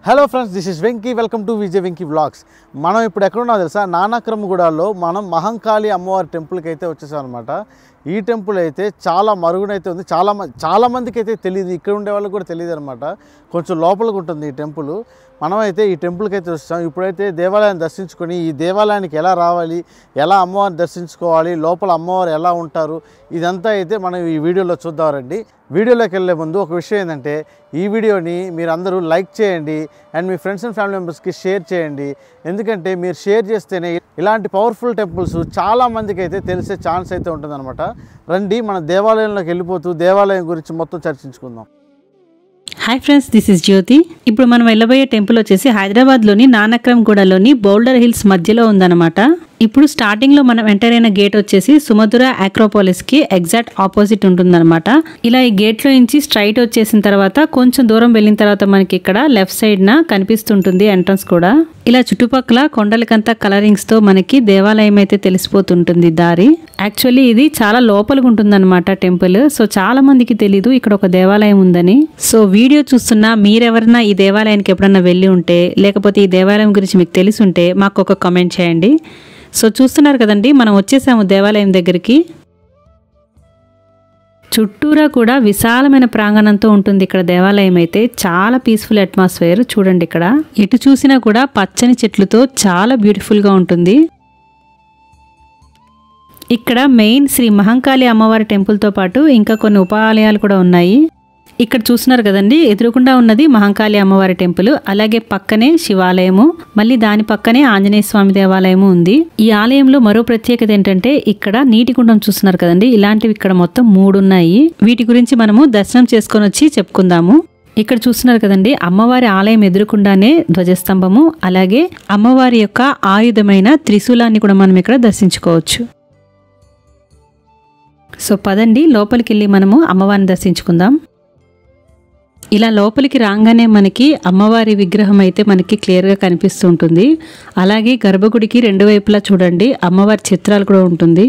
hello friends this is Venky welcome to Vijay Venky vlogs మనం ఇప్పుడు ఎక్కడున్నా తెలుసా నానాక్రమగూడలో మనం మహంకాళి అమ్మవారి టెంపుల్కి అయితే వచ్చేసాం అనమాట ఈ టెంపుల్ అయితే చాలా మరుగునైతే ఉంది చాలా మంది చాలా మందికి అయితే తెలియదు ఇక్కడ ఉండే వాళ్ళకి కూడా తెలియదు అనమాట కొంచెం లోపలికి ఉంటుంది ఈ టెంపుల్ మనమైతే ఈ టెంపుల్కి అయితే వచ్చాం ఇప్పుడైతే దేవాలయాన్ని దర్శించుకొని ఈ దేవాలయానికి ఎలా రావాలి ఎలా అమ్మవారిని దర్శించుకోవాలి లోపల అమ్మవారు ఎలా ఉంటారు ఇదంతా అయితే మనం ఈ వీడియోలో చూద్దామండి వీడియోలోకి వెళ్ళే ముందు ఒక విషయం ఏంటంటే ఈ వీడియోని మీరు అందరూ లైక్ చేయండి అండ్ మీ ఫ్రెండ్స్ అండ్ ఫ్యామిలీ మెంబర్స్కి షేర్ చేయండి ఎందుకంటే మీరు షేర్ చేస్తేనే ఇలాంటి పవర్ఫుల్ టెంపుల్స్ చాలా మందికి అయితే తెలిసే ఛాన్స్ అయితే ఉంటుందన్నమాట రండి మన దేవాలయంలోకి వెళ్ళిపోతూ దేవాలయం గురించి మొత్తం చర్చించుకుందాం hi friends this is Jyothi ఇప్పుడు మనం వెళ్ళబోయే టెంపుల్ వచ్చేసి హైదరాబాద్లోని నానక్రమ్గూడలోని బౌల్డర్ హిల్స్ మధ్యలో ఉందన్నమాట ఇప్పుడు స్టార్టింగ్లో మనం ఎంటర్ అయిన గేట్ వచ్చేసి సుమధుర ఆక్రోపోలిస్కి ఎగ్జాక్ట్ ఆపోజిట్ ఉంటుందన్నమాట ఇలా ఈ గేట్లో నుంచి స్ట్రైట్ వచ్చేసిన తర్వాత కొంచెం దూరం వెళ్ళిన తర్వాత మనకి ఇక్కడ లెఫ్ట్ సైడ్న కనిపిస్తుంటుంది ఎంట్రన్స్ కూడా ఇలా చుట్టుపక్కల కొండలకంతా కలరింగ్స్ తో మనకి దేవాలయం అయితే తెలిసిపోతుంటుంది దారి యాక్చువల్లీ ఇది చాలా లోపలికి ఉంటుందన్నమాట టెంపుల్ సో చాలా మందికి తెలీదు ఇక్కడ ఒక దేవాలయం ఉందని సో వీడియో చూస్తున్న మీరెవరన్నా ఈ దేవాలయానికి ఎప్పుడన్నా వెళ్ళి ఉంటే లేకపోతే ఈ దేవాలయం గురించి మీకు తెలిసి ఉంటే మాకు ఒక కామెంట్ చేయండి సో చూస్తున్నారు కదండి మనం వచ్చేసాము దేవాలయం దగ్గరికి చుట్టూరా కూడా విశాలమైన ప్రాంగణంతో ఉంటుంది ఇక్కడ దేవాలయం అయితే చాలా పీస్ఫుల్ అట్మాస్ఫియర్ చూడండి ఇక్కడ ఎటు చూసినా కూడా పచ్చని చెట్లతో చాలా బ్యూటిఫుల్ గా ఉంటుంది ఇక్కడ మెయిన్ శ్రీ మహంకాళి అమ్మవారి టెంపుల్తో పాటు ఇంకా కొన్ని ఉప ఆలయాలు కూడా ఉన్నాయి ఇక్కడ చూస్తున్నారు కదండి ఎదురుకుండా ఉన్నది మహంకాళి అమ్మవారి టెంపుల్ అలాగే పక్కనే శివాలయము మళ్ళీ దాని పక్కనే ఆంజనేయ స్వామి దేవాలయము ఉంది ఈ ఆలయంలో మరో ప్రత్యేకత ఏంటంటే ఇక్కడ నీటి గుండం చూస్తున్నారు కదండి ఇలాంటివి ఇక్కడ మొత్తం మూడు ఉన్నాయి వీటి గురించి మనము దర్శనం చేసుకొని వచ్చి చెప్పుకుందాము ఇక్కడ చూస్తున్నారు కదండి అమ్మవారి ఆలయం ఎదురుకుండానే ధ్వజస్తంభము అలాగే అమ్మవారి యొక్క ఆయుధమైన త్రిశూలాన్ని కూడా మనం ఇక్కడ దర్శించుకోవచ్చు సో పదండి లోపలికి వెళ్ళి మనము అమ్మవారిని దర్శించుకుందాం ఇలా లోపలికి రాగానే మనకి అమ్మవారి విగ్రహం అయితే మనకి క్లియర్గా కనిపిస్తూ ఉంటుంది అలాగే గర్భగుడికి రెండు వైపులా చూడండి అమ్మవారి చిత్రాలు కూడా ఉంటుంది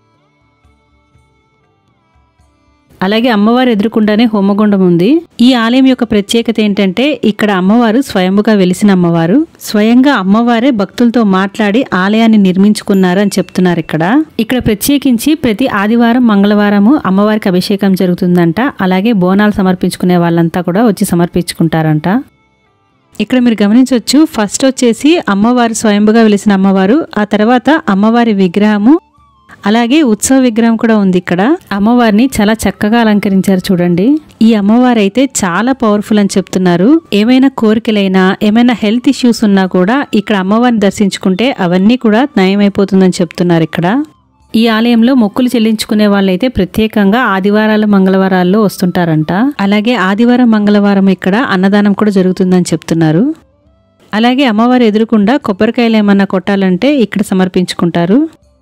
అలాగే అమ్మవారు ఎదురుకుండానే హోమగుండం ఉంది ఈ ఆలయం యొక్క ప్రత్యేకత ఏంటంటే ఇక్కడ అమ్మవారు స్వయంగా వెలిసిన అమ్మవారు స్వయంగా అమ్మవారే భక్తులతో మాట్లాడి ఆలయాన్ని నిర్మించుకున్నారు అని చెప్తున్నారు ఇక్కడ ఇక్కడ ప్రత్యేకించి ప్రతి ఆదివారం మంగళవారము అమ్మవారికి అభిషేకం జరుగుతుందంట అలాగే బోనాలు సమర్పించుకునే వాళ్ళంతా కూడా వచ్చి సమర్పించుకుంటారంట ఇక్కడ మీరు గమనించవచ్చు ఫస్ట్ వచ్చేసి అమ్మవారు స్వయంగా వెలిసిన అమ్మవారు ఆ తర్వాత అమ్మవారి విగ్రహము అలాగే ఉత్సవ విగ్రహం కూడా ఉంది ఇక్కడ అమ్మవారిని చాలా చక్కగా అలంకరించారు చూడండి ఈ అమ్మవారు అయితే చాలా పవర్ఫుల్ అని చెప్తున్నారు ఏమైనా కోరికలైనా ఏమైనా హెల్త్ ఇష్యూస్ ఉన్నా కూడా ఇక్కడ అమ్మవారిని దర్శించుకుంటే అవన్నీ కూడా నయమైపోతుందని చెప్తున్నారు ఇక్కడ ఈ ఆలయంలో మొక్కులు చెల్లించుకునే వాళ్ళైతే ప్రత్యేకంగా ఆదివారాలు మంగళవారాల్లో వస్తుంటారంట అలాగే ఆదివారం మంగళవారం ఇక్కడ అన్నదానం కూడా జరుగుతుందని చెప్తున్నారు అలాగే అమ్మవారు ఎదురుకుండా కొబ్బరికాయలు ఏమన్నా కొట్టాలంటే ఇక్కడ సమర్పించుకుంటారు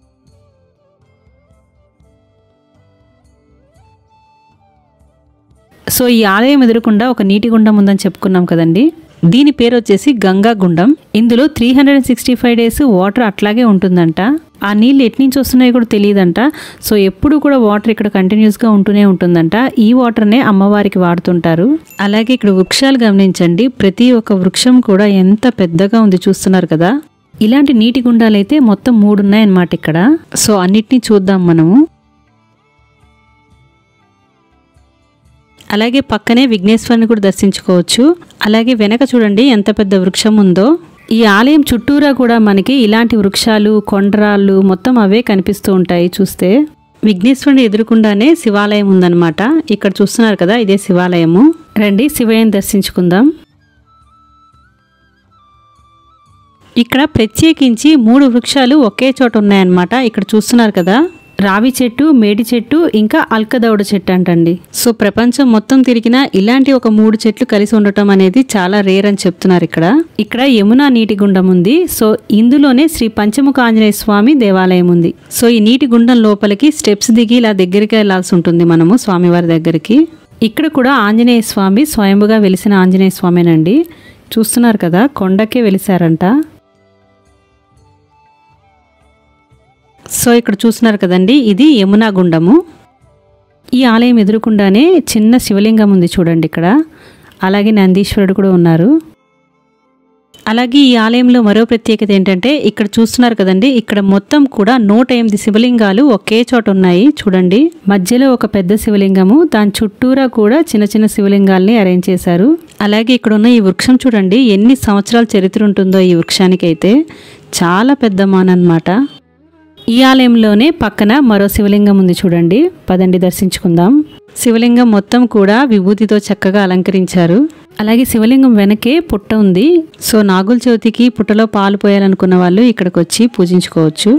సో ఈ ఆలయం ఎదురుకుండా ఒక నీటి గుండం ఉందని చెప్పుకున్నాం కదండి దీని పేరు వచ్చేసి గంగా గుండం ఇందులో three hundred sixty five days water అట్లాగే ఉంటుందంట ఆ నీళ్ళు ఎట్నుంచి వస్తున్నాయో కూడా తెలియదంట సో ఎప్పుడు కూడా వాటర్ ఇక్కడ కంటిన్యూస్గా ఉంటూనే ఉంటుందంట ఈ వాటర్నే అమ్మవారికి వాడుతుంటారు అలాగే ఇక్కడ వృక్షాలు గమనించండి ప్రతి ఒక్క వృక్షం కూడా ఎంత పెద్దగా ఉంది చూస్తున్నారు కదా ఇలాంటి నీటి గుండాలు అయితే మొత్తం మూడు ఉన్నాయన్నమాట ఇక్కడ సో అన్నిటినీ చూద్దాం మనము అలాగే పక్కనే విఘ్నేశ్వరుని కూడా దర్శించుకోవచ్చు అలాగే వెనక చూడండి ఎంత పెద్ద వృక్షం ఉందో ఈ ఆలయం చుట్టూరా కూడా మనకి ఇలాంటి వృక్షాలు కొండరాళ్ళు మొత్తం అవే కనిపిస్తూ ఉంటాయి చూస్తే విఘ్నేశ్వరుని ఎదురుకుండానే శివాలయం ఉందన్నమాట ఇక్కడ చూస్తున్నారు కదా ఇదే శివాలయము రండి శివయ్యని దర్శించుకుందాం ఇక్కడ ప్రత్యేకించి మూడు వృక్షాలు ఒకే చోట ఉన్నాయన్నమాట ఇక్కడ చూస్తున్నారు కదా రావి చెట్టు మేడి చెట్టు ఇంకా అల్కదౌడ చెట్టు అంటండి సో ప్రపంచం మొత్తం తిరిగినా ఇలాంటి ఒక మూడు చెట్లు కలిసి ఉండటం అనేది చాలా రేర్ అని చెప్తున్నారు ఇక్కడ ఇక్కడ యమునా నీటి గుండం ఉంది సో ఇందులోనే శ్రీ పంచముఖ ఆంజనేయ స్వామి దేవాలయం ఉంది సో ఈ నీటి గుండం లోపలికి స్టెప్స్ దిగి ఇలా దగ్గరికి వెళ్లాల్సి ఉంటుంది మనము స్వామివారి దగ్గరికి ఇక్కడ కూడా ఆంజనేయ స్వామి స్వయంగా వెలిసిన ఆంజనేయ స్వామేనండి చూస్తున్నారు కదా కొండకే వెలిసారంట సో ఇక్కడ చూస్తున్నారు కదండి ఇది యమునా గుండము ఈ ఆలయం ఎదురుకుండానే చిన్న శివలింగం ఉంది చూడండి ఇక్కడ అలాగే నందీశ్వరుడు కూడా ఉన్నారు అలాగే ఈ ఆలయంలో మరో ప్రత్యేకత ఏంటంటే ఇక్కడ చూస్తున్నారు కదండి ఇక్కడ మొత్తం కూడా నూట ఎనిమిది శివలింగాలు ఒకే చోట ఉన్నాయి చూడండి మధ్యలో ఒక పెద్ద శివలింగము దాని చుట్టూరా కూడా చిన్న చిన్న శివలింగాల్ని అరేంజ్ చేశారు అలాగే ఇక్కడ ఉన్న ఈ వృక్షం చూడండి ఎన్ని సంవత్సరాల చరిత్ర ఉంటుందో ఈ వృక్షానికి అయితే చాలా పెద్ద మాన్ అన్నమాట ఈ ఆలయంలోనే పక్కన మరో శివలింగం ఉంది చూడండి పదండి దర్శించుకుందాం శివలింగం మొత్తం కూడా విభూతితో చక్కగా అలంకరించారు అలాగే శివలింగం వెనకే పుట్ట ఉంది సో నాగుల చవితికి పుట్టలో పాలు పోయాలనుకున్న వాళ్ళు ఇక్కడికి వచ్చి పూజించుకోవచ్చు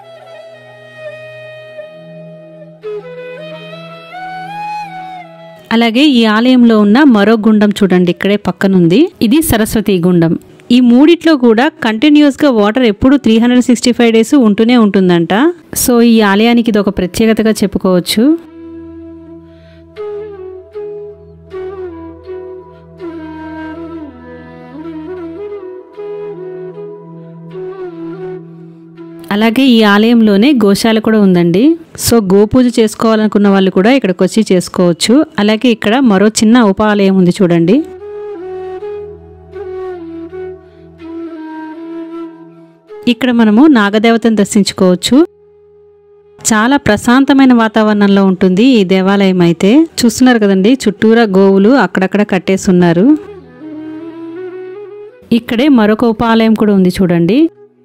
అలాగే ఈ ఆలయంలో ఉన్న మరో గుండం చూడండి ఇక్కడే పక్కనుంది ఇది సరస్వతి గుండం ఈ మూడిట్లో కూడా కంటిన్యూస్ గా వాటర్ ఎప్పుడు three hundred sixty five days ఉంటూనే ఉంటుందంట సో ఈ ఆలయానికి ఇది ఒక ప్రత్యేకతగా చెప్పుకోవచ్చు అలాగే ఈ ఆలయంలోనే గోశాల కూడా ఉందండి సో గోపూజ చేసుకోవాలనుకున్న వాళ్ళు కూడా ఇక్కడికి వచ్చి చేసుకోవచ్చు అలాగే ఇక్కడ మరో చిన్న ఉప ఆలయం ఉంది చూడండి ఇక్కడ మనము నాగదేవతను దర్శించుకోవచ్చు చాలా ప్రశాంతమైన వాతావరణంలో ఉంటుంది ఈ దేవాలయం అయితే చూస్తున్నారు కదండి చుట్టూరా గోవులు అక్కడక్కడ కట్టేసి ఉన్నారు ఇక్కడే మరొక ఉపాలయం కూడా ఉంది చూడండి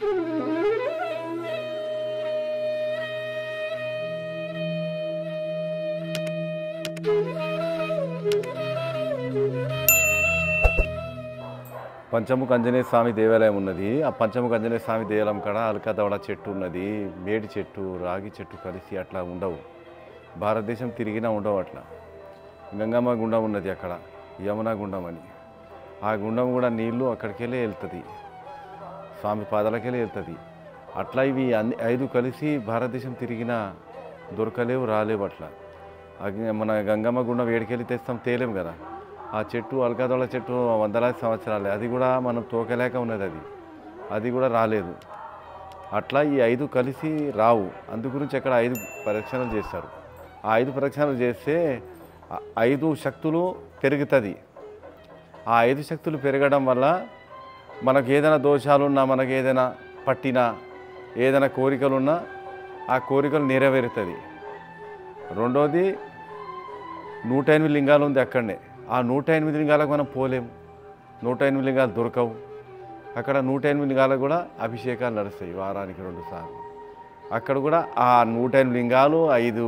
పంచముఖ ఆంజనేయ స్వామి దేవాలయం ఉన్నది ఆ పంచముఖ ఆంజనేయ స్వామి దేవాలయం కాడ అలకదవడ చెట్టు ఉన్నది మేడి చెట్టు రాగి చెట్టు కలిసి అట్లా ఉండవు భారతదేశం తిరిగినా ఉండవు అట్లా గంగమ్మ గుండం ఉన్నది అక్కడ యమునా గుండం అని ఆ గుండం కూడా నీళ్లు అక్కడికెళ్ళి వెళ్తుంది స్వామి పాదాలకెళ్ళి వెళ్తుంది అట్లా ఇవి అన్ని ఐదు కలిసి భారతదేశం తిరిగినా దొరకలేవు రాలేవు అట్లా అగ్ని- మన గంగమ్మ గుండం వేడికెళ్ళి తెస్తాం తేలేం కదా ఆ చెట్టు అల్కాదొల చెట్టు వందలాది సంవత్సరాలే అది కూడా మనం తోకలేక ఉన్నది అది అది కూడా రాలేదు అట్లా ఈ ఐదు కలిసి రావు అందు గురించి అక్కడ ఐదు ప్రదక్షిణలు చేస్తారు ఆ ఐదు ప్రదక్షిణలు చేస్తే ఆ ఐదు శక్తులు పెరుగుతుంది ఆ ఐదు శక్తులు పెరగడం వల్ల మనకు ఏదైనా దోషాలున్నా మనకు ఏదైనా పట్టినా ఏదైనా కోరికలున్నా ఆ కోరికలు నెరవేరుతుంది రెండోది నూట ఎనిమిది లింగాలు ఉంది అక్కడనే ఆ నూట ఎనిమిది లింగాలకు మనం పోలేము నూట ఎనిమిది లింగాలు దొరకవు అక్కడ నూట ఎనిమిది లింగాలకు కూడా అభిషేకాలు నడుస్తాయి వారానికి రెండు సార్లు అక్కడ కూడా ఆ నూట ఎనిమిది లింగాలు ఐదు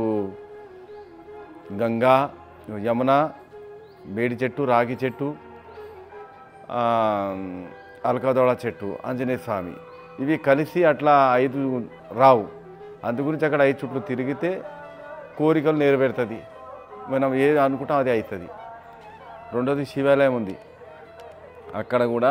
గంగా యమున మేడి చెట్టు రాగి చెట్టు ఆ, అలకదోళ చెట్టు ఆంజనేయ స్వామి ఇవి కలిసి అట్లా ఐదు రావు అందు గురించి అక్కడ ఐదు చుట్లు తిరిగితే కోరికలు నెరవేరుతుంది మనం ఏది అనుకుంటాం అది అవుతుంది రెండోది శివాలయం ఉంది అక్కడ కూడా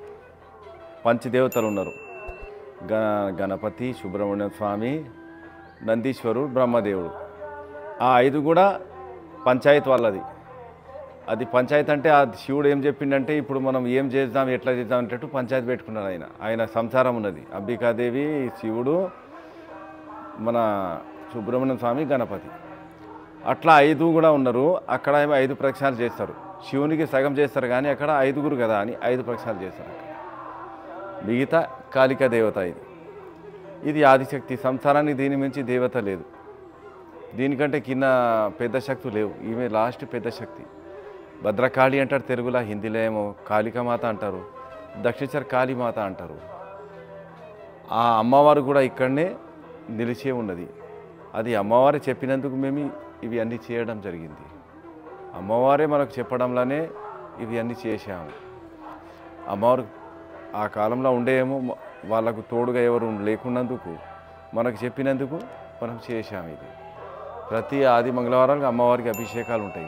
పంచదేవతలు ఉన్నారు గ గణపతి సుబ్రహ్మణ్య స్వామి నందీశ్వరుడు బ్రహ్మదేవుడు ఆ ఐదు కూడా పంచాయత్ వాళ్ళది అది పంచాయత్ అంటే ఆ శివుడు ఏం చెప్పిండంటే ఇప్పుడు మనం ఏం చేద్దాం ఎట్లా చేద్దాం అనేటట్టు పంచాయతీ పెట్టుకున్నాడు ఆయన ఆయన సంసారం ఉన్నది అంబికాదేవి శివుడు మన సుబ్రహ్మణ్య స్వామి గణపతి అట్లా ఐదు కూడా ఉన్నారు అక్కడ ఏమో ఐదు ప్రక్షాళన చేస్తారు శివునికి సగం చేస్తారు కానీ అక్కడ ఐదుగురు కదా అని ఐదు ప్రక్షాళన చేస్తారు అక్కడ మిగతా కాళికా దేవత ఇది ఇది ఆదిశక్తి సంసారానికి దీని మించి దేవత లేదు దీనికంటే కింద పెద్ద శక్తులు లేవు ఈమె లాస్ట్ పెద్ద శక్తి భద్రకాళి అంటారు తెలుగులో హిందీలో ఏమో కాళికామాత అంటారు దక్షిణేశ్వర కాళీమాత అంటారు ఆ అమ్మవారు కూడా ఇక్కడనే నిలిచే ఉన్నది అది అమ్మవారు చెప్పినందుకు మేము ఇవి అన్నీ చేయడం జరిగింది అమ్మవారే మనకు చెప్పడంలోనే ఇవి అన్నీ చేశాము అమ్మవారు ఆ కాలంలో ఉండేమో మ- వాళ్ళకు తోడుగా ఎవరు లేకున్నందుకు మనకు చెప్పినందుకు మనం చేశాము ఇది ప్రతి ఆది మంగళవారాలకు అమ్మవారికి అభిషేకాలు ఉంటాయి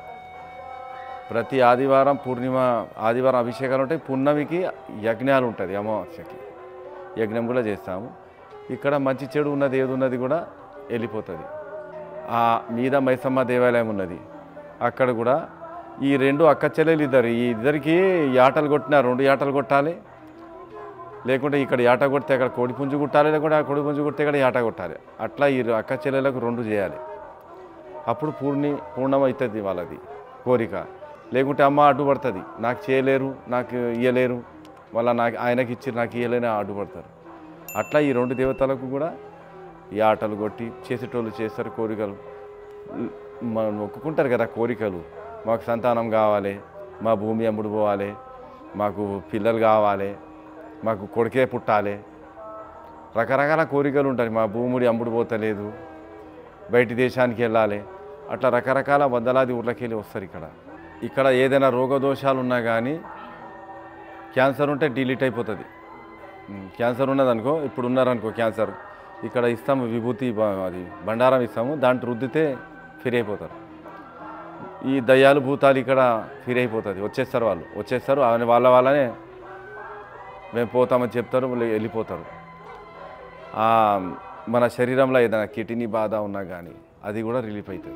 ప్రతి ఆదివారం పూర్ణిమ ఆదివారం అభిషేకాలు ఉంటాయి పున్నమికి యజ్ఞాలు ఉంటుంది అమావాస్యకి యజ్ఞం కూడా చేస్తాము ఇక్కడ మంచి చెడు ఉన్నది ఏది ఉన్నది కూడా వెళ్ళిపోతుంది ఆ మీద మైసమ్మ దేవాలయం ఉన్నది అక్కడ కూడా ఈ రెండు అక్క చెల్లెలు ఇద్దరు ఈ ఇద్దరికి ఈ ఆటలు కొట్టిన రెండు ఆటలు కొట్టాలి లేకుంటే ఇక్కడ ఆట కొడితే అక్కడ కోడి పుంజు కొట్టాలి లేకుంటే ఆ కోడి పుంజు కొడితే ఇక్కడ ఈ ఆట కొట్టాలి అట్లా ఈ అక్క చెల్లెలకు రెండు చేయాలి అప్పుడు పూర్ణి పూర్ణం అవుతుంది వాళ్ళది కోరిక లేకుంటే అమ్మ అడ్డుపడుతుంది నాకు చేయలేరు నాకు ఇయ్యలేరు వాళ్ళ నాకు ఆయనకి ఇచ్చి నాకు ఇవ్వలేని అడ్డుపడతారు అట్లా ఈ రెండు దేవతలకు కూడా ఈ ఆటలు కొట్టి చేసేటోళ్ళు చేస్తారు కోరికలు మనం మొక్కుకుంటారు కదా కోరికలు మాకు సంతానం కావాలి మా భూమి అమ్ముడు పోవాలి మాకు పిల్లలు కావాలి మాకు కొడుకే పుట్టాలి రకరకాల కోరికలు ఉంటాయి మా భూముడి అమ్ముడు పోతలేదు బయటి దేశానికి వెళ్ళాలి అట్లా రకరకాల వందలాది ఊర్లకి వెళ్ళి వస్తారు ఇక్కడ ఇక్కడ ఏదైనా రోగదోషాలు ఉన్నా కానీ క్యాన్సర్ ఉంటే డిలీట్ అయిపోతుంది ఉమ్, క్యాన్సర్ ఉన్నదనుకో ఇప్పుడు ఉన్నారనుకో క్యాన్సర్ ఇక్కడ ఇస్తాము విభూతి బ- అది బండారం ఇస్తాము దాంట్లో రుద్దితే ఫిరి అయిపోతారు ఈ దయ్యాలు భూతాలు ఇక్కడ ఫిరి అయిపోతుంది వచ్చేస్తారు వాళ్ళు వచ్చేస్తారు ఆయన వాళ్ళ వాళ్ళనే మేము పోతామని చెప్తారు వాళ్ళు వెళ్ళిపోతారు ఆ, మన శరీరంలో ఏదైనా కిడ్నీ బాధ ఉన్నా కానీ అది కూడా రిలీఫ్ అవుతుంది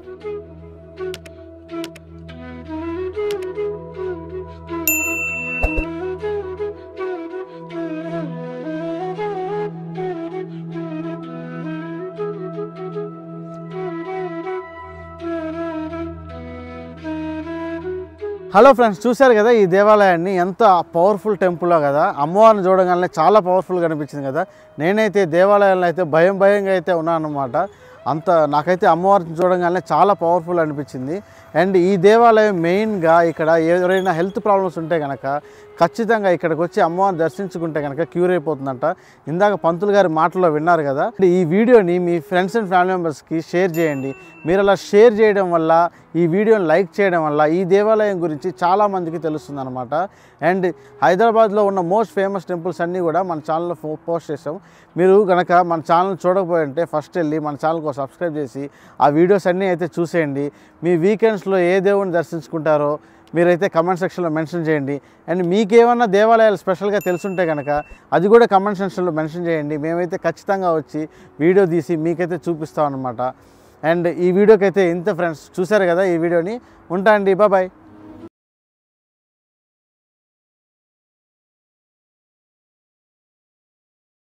హలో ఫ్రెండ్స్ చూశారు కదా ఈ దేవాలయాన్ని ఎంత పవర్ఫుల్ టెంపుల్లో కదా అమ్మవారిని చూడగానే చాలా పవర్ఫుల్గా అనిపించింది కదా నేనైతే దేవాలయంలో అయితే భయం భయంగా అయితే ఉన్నాను అనమాట అంత నాకైతే అమ్మవారిని చూడగానే చాలా పవర్ఫుల్ అనిపించింది అండ్ ఈ దేవాలయం మెయిన్గా ఇక్కడ ఎవరైనా హెల్త్ ప్రాబ్లమ్స్ ఉంటే కనుక ఖచ్చితంగా ఇక్కడికి వచ్చి అమ్మవారిని దర్శించుకుంటే కనుక క్యూర్ అయిపోతుందంట ఇందాక పంతులు గారి మాటలో విన్నారు కదా ఈ వీడియోని మీ ఫ్రెండ్స్ అండ్ ఫ్యామిలీ మెంబర్స్కి షేర్ చేయండి మీరు అలా షేర్ చేయడం వల్ల ఈ వీడియోని లైక్ చేయడం వల్ల ఈ దేవాలయం గురించి చాలామందికి తెలుస్తుంది అనమాట అండ్ హైదరాబాద్లో ఉన్న మోస్ట్ ఫేమస్ టెంపుల్స్ అన్నీ కూడా మన ఛానల్లో ఫో- పోస్ట్ చేసాం మీరు కనుక మన ఛానల్ చూడకపోయి ఉంటే ఫస్ట్ వెళ్ళి మన ఛానల్కి సబ్స్క్రైబ్ చేసి ఆ వీడియోస్ అన్నీ అయితే చూసేయండి మీ వీకెండ్స్లో ఏ దేవుని దర్శించుకుంటారో మీరైతే కమెంట్ సెక్షన్లో మెన్షన్ చేయండి అండ్ మీకేమన్నా దేవాలయాలు స్పెషల్గా తెలుసుంటే కనుక అది కూడా కమెంట్ సెక్షన్లో మెన్షన్ చేయండి మేమైతే ఖచ్చితంగా వచ్చి వీడియో తీసి మీకైతే చూపిస్తాం అనమాట అండ్ ఈ వీడియోకి అయితే ఇంత ఫ్రెండ్స్ చూసారు కదా ఈ వీడియోని ఉంటా అండి బాయ్